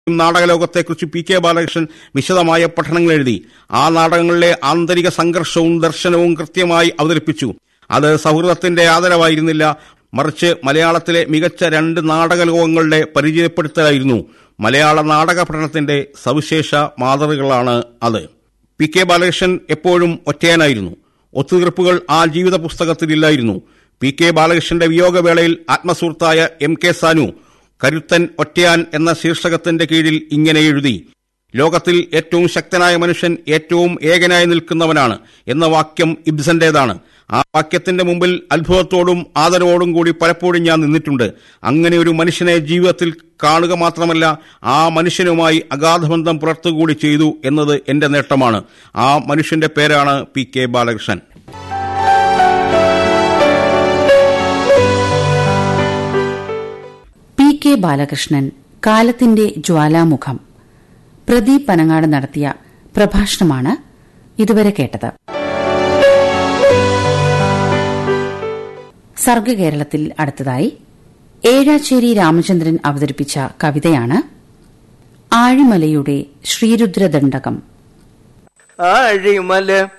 നാടകലോകത്തെക്കുറിച്ച് P K Balakrishnan വിശദമായ പഠനങ്ങൾ എഴുതി ആ നാടകങ്ങളിലെ ആന്തരിക സംഘർഷവും ദർശനവും കൃത്യമായി അവതരിപ്പിച്ചു അത് സൗഹൃദത്തിന്റെ ആദരവായിരുന്നില്ല മറിച്ച് മലയാളത്തിലെ മികച്ച രണ്ട് നാടകലോകങ്ങളുടെ പരിചയപ്പെടുത്തലായിരുന്നു മലയാള നാടക പഠനത്തിന്റെ സവിശേഷ മാതൃകകളാണ് അത് പി കെ ബാലകൃഷ്ണൻ എപ്പോഴും ഒറ്റയാനായിരുന്നു ഒത്തുതീർപ്പുകൾ ആ ജീവിത പുസ്തകത്തിലില്ലായിരുന്നു പി കെ ബാലകൃഷ്ണന്റെ വിയോഗവേളയിൽ ആത്മസുഹൃത്തായ എം കെ സാനു കരുത്തൻ ഒറ്റയാൻ എന്ന ശീർഷകത്തിന്റെ കീഴിൽ ഇങ്ങനെ എഴുതി ലോകത്തിൽ ഏറ്റവും ശക്തനായ മനുഷ്യൻ ഏറ്റവും ഏകനായി നിൽക്കുന്നവനാണ് എന്ന വാക്യം ഇബ്സന്റേതാണ് ആ വാക്യത്തിന്റെ മുമ്പിൽ അത്ഭുതത്തോടും ആദരവോടും കൂടി പലപ്പോഴും ഞാൻ നിന്നിട്ടുണ്ട് അങ്ങനെ ഒരു മനുഷ്യനെ ജീവിതത്തിൽ കാണുക മാത്രമല്ല ആ മനുഷ്യനുമായി അഗാധബന്ധം പുലർത്തുകൂടി ചെയ്തു എന്നത് എന്റെ നേട്ടമാണ് ആ മനുഷ്യന്റെ പേരാണ് P K Balakrishnan P K Balakrishnan കാലത്തിന്റെ ജ്വാലാമുഖം പ്രദീപ് പനങ്ങാട് നടത്തിയ പ്രഭാഷണമാണ് ഇതുവരെ കേട്ടത് സർഗകേരളത്തിൽ അടുത്തതായി ഏഴാച്ചേരി രാമചന്ദ്രൻ അവതരിപ്പിച്ച കവിതയാണ് ആഴിമലയുടെ ശ്രീരുദ്രദണ്ഡകം ആഴിമല